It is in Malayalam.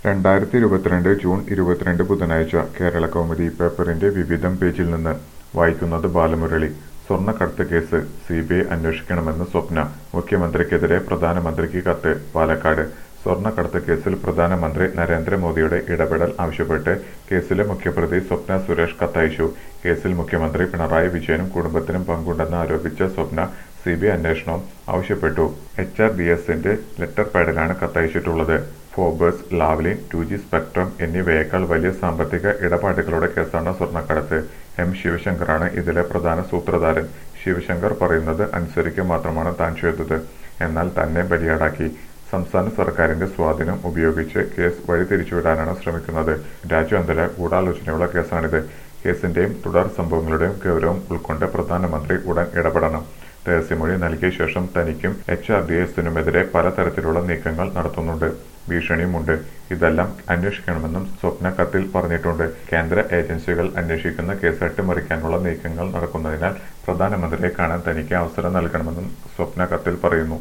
രണ്ടായിരത്തി ഇരുപത്തിരണ്ട് ജൂൺ ഇരുപത്തിരണ്ട് ബുധനാഴ്ച കേരള കൗമുദി പേപ്പറിന്റെ വിവിധം പേജിൽ നിന്ന് വായിക്കുന്നത് ബാലമുരളി സ്വർണ്ണക്കടത്ത് കേസ് സി ബി ഐ അന്വേഷിക്കണമെന്ന് സ്വപ്ന മുഖ്യമന്ത്രിക്കെതിരെ പ്രധാനമന്ത്രിക്ക് കത്ത് പാലക്കാട് സ്വർണ്ണക്കടത്ത് കേസിൽ പ്രധാനമന്ത്രി നരേന്ദ്രമോദിയുടെ ഇടപെടൽ ആവശ്യപ്പെട്ട് കേസിലെ മുഖ്യപ്രതി സ്വപ്ന സുരേഷ് കത്തയച്ചു കേസിൽ മുഖ്യമന്ത്രി പിണറായി വിജയനും കുടുംബത്തിനും പങ്കുണ്ടെന്ന് ആരോപിച്ച സ്വപ്ന സി ബി ഐ അന്വേഷണവും ആവശ്യപ്പെട്ടു എച്ച് ആർ ഡി എസിന്റെ ലെറ്റർ പാഡിലാണ് കത്തയച്ചിട്ടുള്ളത് ഫോബേഴ്സ് ലാവ്ലിൻ ടു ജി സ്പെക്ട്രം എന്നിവയേക്കാൾ വലിയ സാമ്പത്തിക ഇടപാടുകളുടെ കേസാണ് സ്വർണ്ണക്കടത്ത് എം ശിവശങ്കറാണ് ഇതിലെ പ്രധാന സൂത്രധാരൻ ശിവശങ്കർ പറയുന്നത് അനുസരിക്കുക മാത്രമാണ് താൻ ചെയ്തത് എന്നാൽ തന്നെ ബലിയാടാക്കി സംസ്ഥാന സർക്കാരിന്റെ സ്വാധീനം ഉപയോഗിച്ച് കേസ് വഴിതിരിച്ചുവിടാനാണ് ശ്രമിക്കുന്നത് രാജ്യാന്തര ഗൂഢാലോചനയുള്ള കേസാണിത് കേസിന്റെയും തുടർ സംഭവങ്ങളുടെയും ഗൗരവം ഉൾക്കൊണ്ട് പ്രധാനമന്ത്രി ഉടൻ ഇടപെടണം രഹസ്യമൊഴി നൽകിയ ശേഷം തനിക്കും എച്ച് ആർ ഡി എസിനുമെതിരെ പലതരത്തിലുള്ള നീക്കങ്ങൾ നടത്തുന്നുണ്ട് ഭീഷണിയുമുണ്ട് ഇതെല്ലാം അന്വേഷിക്കണമെന്നും സ്വപ്ന കത്തിൽ പറഞ്ഞിട്ടുണ്ട് കേന്ദ്ര ഏജൻസികൾ അന്വേഷിക്കുന്ന കേസ് അട്ടിമറിക്കാനുള്ള നീക്കങ്ങൾ നടക്കുന്നതിനാൽ പ്രധാനമന്ത്രിയെ കാണാൻ തനിക്ക് അവസരം നൽകണമെന്നും സ്വപ്ന കത്തിൽ പറയുന്നു